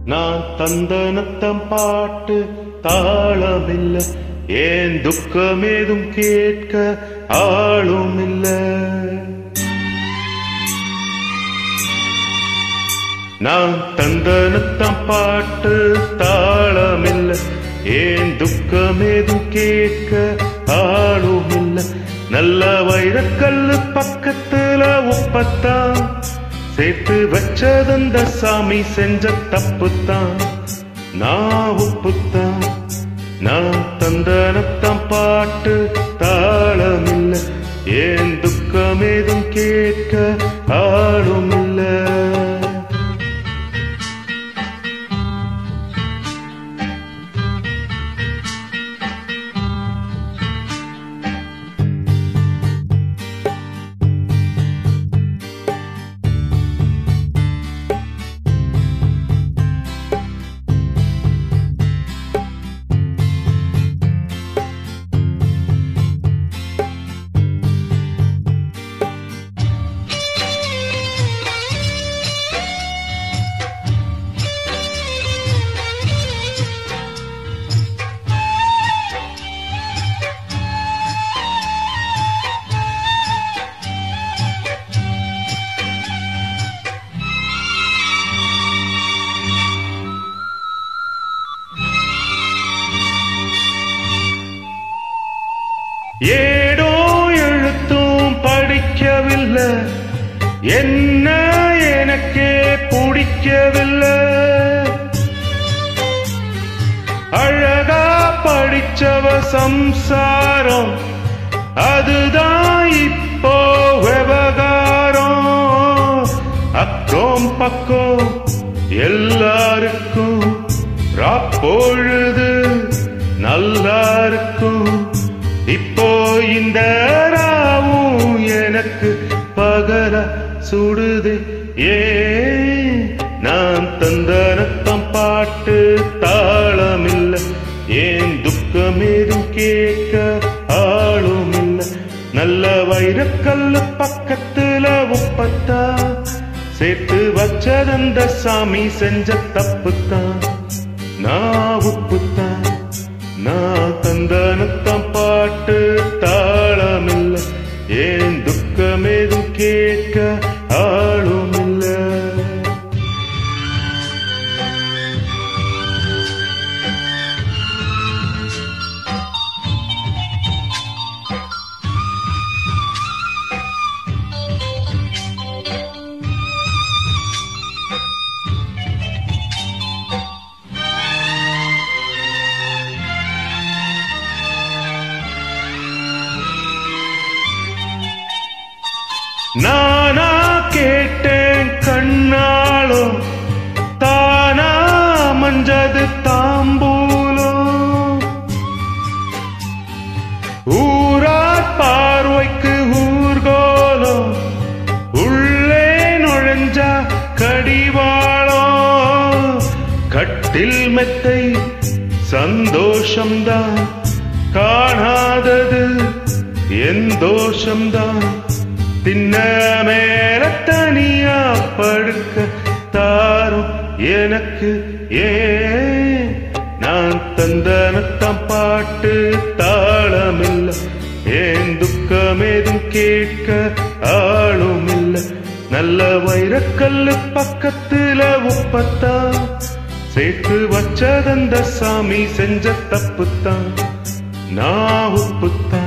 நான் தந்தனத்தம் பாட்டு தாளமில்ல ஏன் துக்கமேதும் கேட்க ஆளும் இல்ல நான் தந்தனத்தம் பாட்டு தாளமில்ல ஏன் துக்கமேதும் கேட்க ஆளும் இல்ல நல்ல வைரக்கல்லு பக்கத்துல உப்பத்தான் சேர்த்து வச்சதந்த சாமி செஞ்ச தப்புத்தான் நான் உப்புத்தான் நான் தந்தனத்தம் பாட்டு தாளமில்ல ஏன் துக்கமேதும் கேட்க ஆளும் இல்ல ஏடோ எழுத்தும் படிக்கவில்லை என்ன எனக்கே பிடிக்கவில்லை அழகா படிச்சவ சம்சாரம் அதுதான் இப்போ விவகாரம் அக்கம் பக்கம் எல்லாருக்கும் ராப்பொழுது நல்லா இருக்கும் இப்போ இந்த ராவும் எனக்கு பகல சுடுது ஏ நான் தந்தனத்தம் பாட்டு தாளமில்ல ஏன் துக்கமேதும் கேட்க ஆளும் இல்ல நல்ல வைரக்கல்லு பக்கத்துல உப்பத்தா சேர்த்து வச்சதந்த சாமி செஞ்ச தப்புத்தான் நான் உப்புத்தான் நான் தந்தனத்தம் பாட்டு தாளமில்ல ஏன் துக்கமேதும் கேட்க ஆளும் இல்ல நானா கேட்டேன் கண்ணாலும் தானா மஞ்சது தாம்பூலம் ஊரார் பார்வைக்கு ஊர்கோலம் உள்ளே நுழைஞ்சா கடிவாளம் கட்டில் மெத்தை சந்தோஷம்தான் காணாதது என் தோஷம்தான் தின்ன மேல தனியா படுக்க தாரும் எனக்கு ஏ நான் தந்தனத்தம் பாட்டு தாளமில்ல ஏன் துக்கமேதும் கேட்க ஆளும் இல்ல நல்ல வைரக்கல்லு பக்கத்துல உப்பத்தா சேர்த்து வச்சதந்த சாமி செஞ்ச தப்புத்தான் நான் உப்புத்தான்